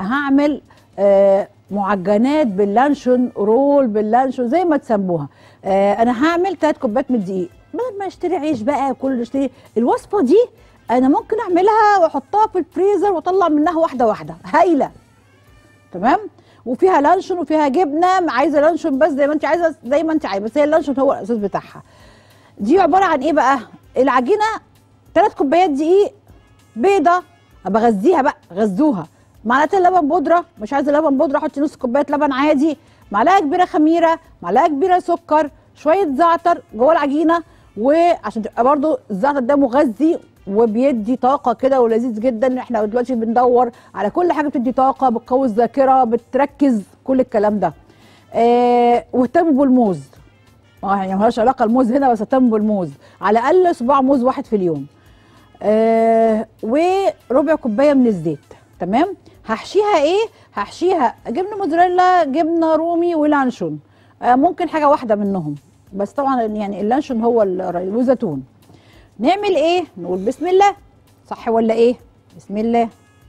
انا هعمل آه معجنات باللانشون رول باللانشون زي ما تسموها آه انا هعمل 3 كوبايات من الدقيق بدل ما اشتري عيش بقى كل اشتري الوصفه دي انا ممكن اعملها واحطها في الفريزر واطلع منها واحده واحده هايله تمام وفيها لانشون وفيها جبنه عايزه لانشون بس زي ما انت عايزه زي ما انت عايزه بس هي اللانشون هو الاساس بتاعها دي عباره عن ايه بقى العجينه ثلاث كوبايات دقيق بيضه ابقى غذيها بقى غذوها معلقتين لبن بودره مش عايزه لبن بودره حطي نص كوبايه لبن عادي معلقه كبيره خميره معلقه كبيره سكر شويه زعتر جوه العجينه وعشان تبقى برضو الزعتر ده مغذي وبيدي طاقه كده ولذيذ جدا احنا دلوقتي بندور على كل حاجه بتدي طاقه بتقوي الذاكره بتركز كل الكلام ده آه واهتموا بالموز اه يعني ملهاش علاقه الموز هنا بس اهتموا بالموز على الاقل صباع موز واحد في اليوم آه وربع كوبايه من الزيت تمام هحشيها ايه هحشيها جبنه موزاريلا جبنه رومي ولانشون آه ممكن حاجه واحده منهم بس طبعا يعني اللانشون هو الرئيس وزيتون نعمل ايه نقول بسم الله صح ولا ايه بسم الله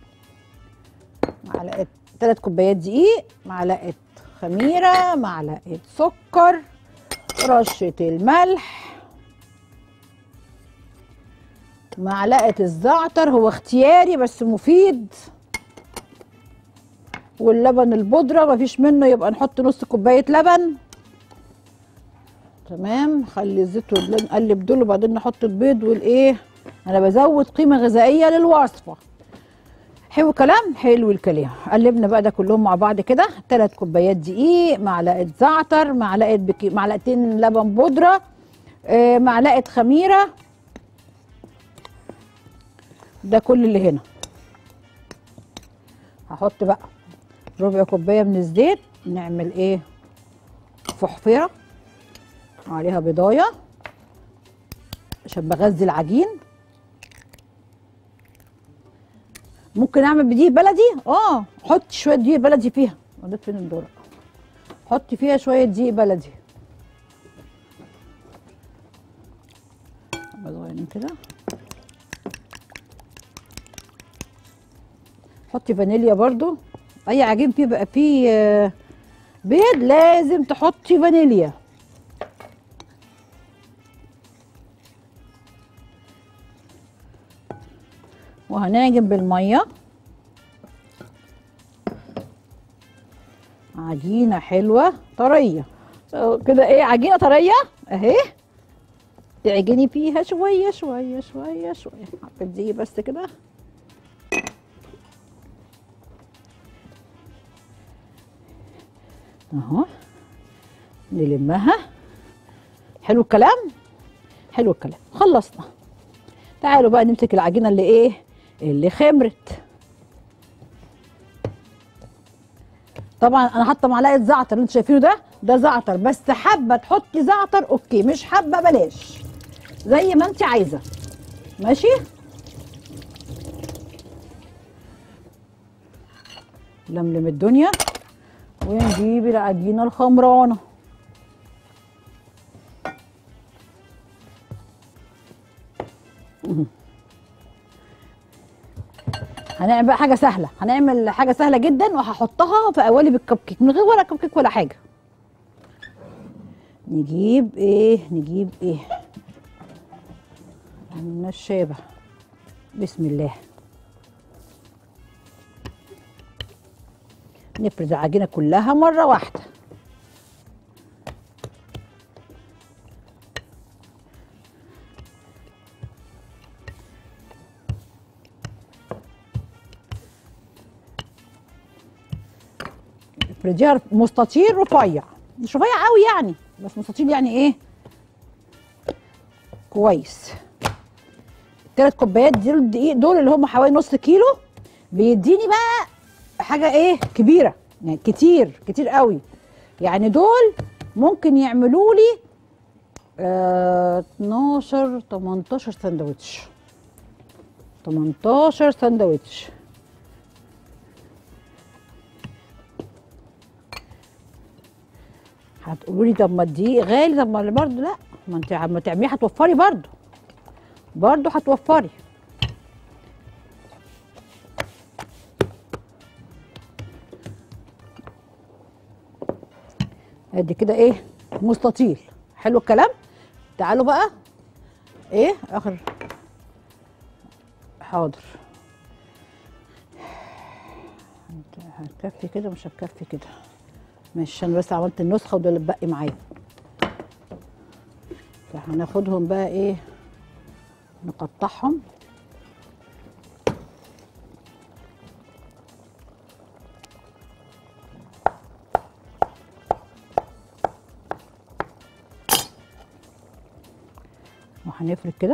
معلقه ثلاث كوبايات دقيق معلقه خميره معلقه سكر رشه الملح معلقه الزعتر هو اختياري بس مفيد واللبن البودره مفيش منه يبقى نحط نص كوبايه لبن تمام خلي الزيت واللبن نقلب دول وبعدين نحط البيض والايه انا بزود قيمه غذائيه للوصفه حلو الكلام حلو الكلام قلبنا بقى ده كلهم مع بعض كده ثلاث كوبايات دقيق معلقه زعتر معلقه بكي معلقتين لبن بودره آه معلقه خميره ده كل اللي هنا هحط بقى ربع كوبايه من الزيت نعمل ايه فحفره عليها بيضايه عشان بغذي العجين ممكن اعمل بدقيق بلدي اه حط شويه دقيق بلدي فيها وديت فين الدورق حطي فيها شويه دقيق بلدي صغيرين كده حطي فانيليا برضو اي عجين فيه بقى فيه آه، بيض لازم تحطي فانيليا وهنعجن بالميه عجينه حلوه طريه آه، كده ايه عجينه طريه اهي تعجني فيها شويه شويه شويه شويه حبه دقيق بس كده اهو نلمها حلو الكلام حلو الكلام خلصنا تعالوا بقى نمسك العجينه اللي ايه اللي خمرت طبعا انا حاطه معلقه زعتر اللي انتوا شايفينه ده ده زعتر بس حابه تحطي زعتر اوكي مش حابه بلاش زي ما انت عايزه ماشي لملم الدنيا ونجيب العجينه الخمرانه هنعمل بقى حاجه سهله هنعمل حاجه سهله جدا وهحطها في قوالب الكب كيك من غير ولا كب كيك ولا حاجه نجيب ايه نجيب ايه النشابه بسم الله نفرد العجينه كلها مره واحده افرديها مستطيل رفيع مش رفيع قوي يعني بس مستطيل يعني ايه كويس الثلاث كوبايات دول الدقيق دول اللي هم حوالي نص كيلو بيديني بقى حاجه ايه كبيره يعني كتير كتير قوي يعني دول ممكن يعملوا لي آه 12 18 سندوتش 18 سندوتش هتقولوا لي طب ما الدقيق غالي طب ما برضه لا ما انت عم تعمليه هتوفري برضه برضه هتوفري ادي كده ايه مستطيل حلو الكلام تعالوا بقى ايه اخر حاضر هتكفي كده مش هتكفي كده ماشي انا بس عملت النسخه وده اللي اتبقي معايا فهناخدهم بقى ايه نقطعهم وهنفرد كده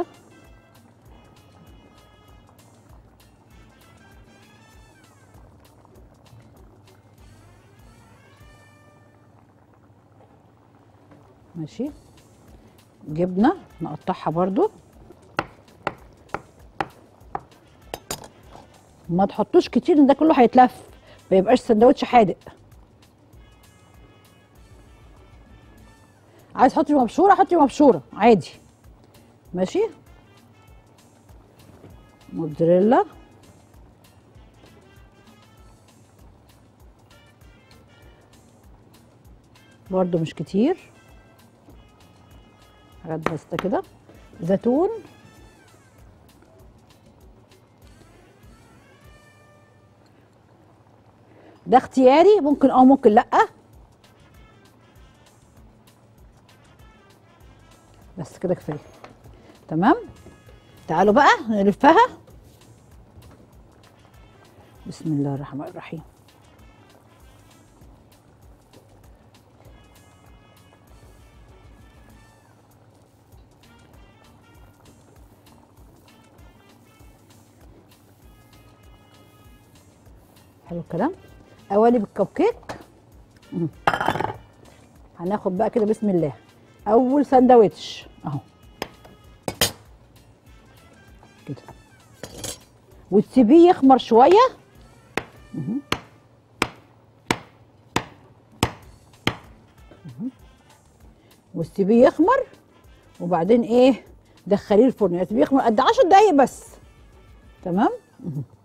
ماشي جبنه نقطعها برضو ما تحطوش كتير ان ده كله هيتلف ما يبقاش سندوتش حادق عايز تحطي مبشوره حطي مبشوره عادي ماشي موتزاريلا برضو مش كتير حاجات بسيطه كده زيتون ده اختياري ممكن اه ممكن لا بس كده كفايه تمام تعالوا بقى نلفها بسم الله الرحمن الرحيم حلو الكلام قوالب الكب كيك مم. هناخد بقى كده بسم الله اول سندوتش اهو كده وتسيبيه يخمر شويه مهم. مهم. وتسيبيه يخمر وبعدين ايه دخليه الفرن يعني تسيبيه يخمر قد 10 دقايق بس تمام مهم.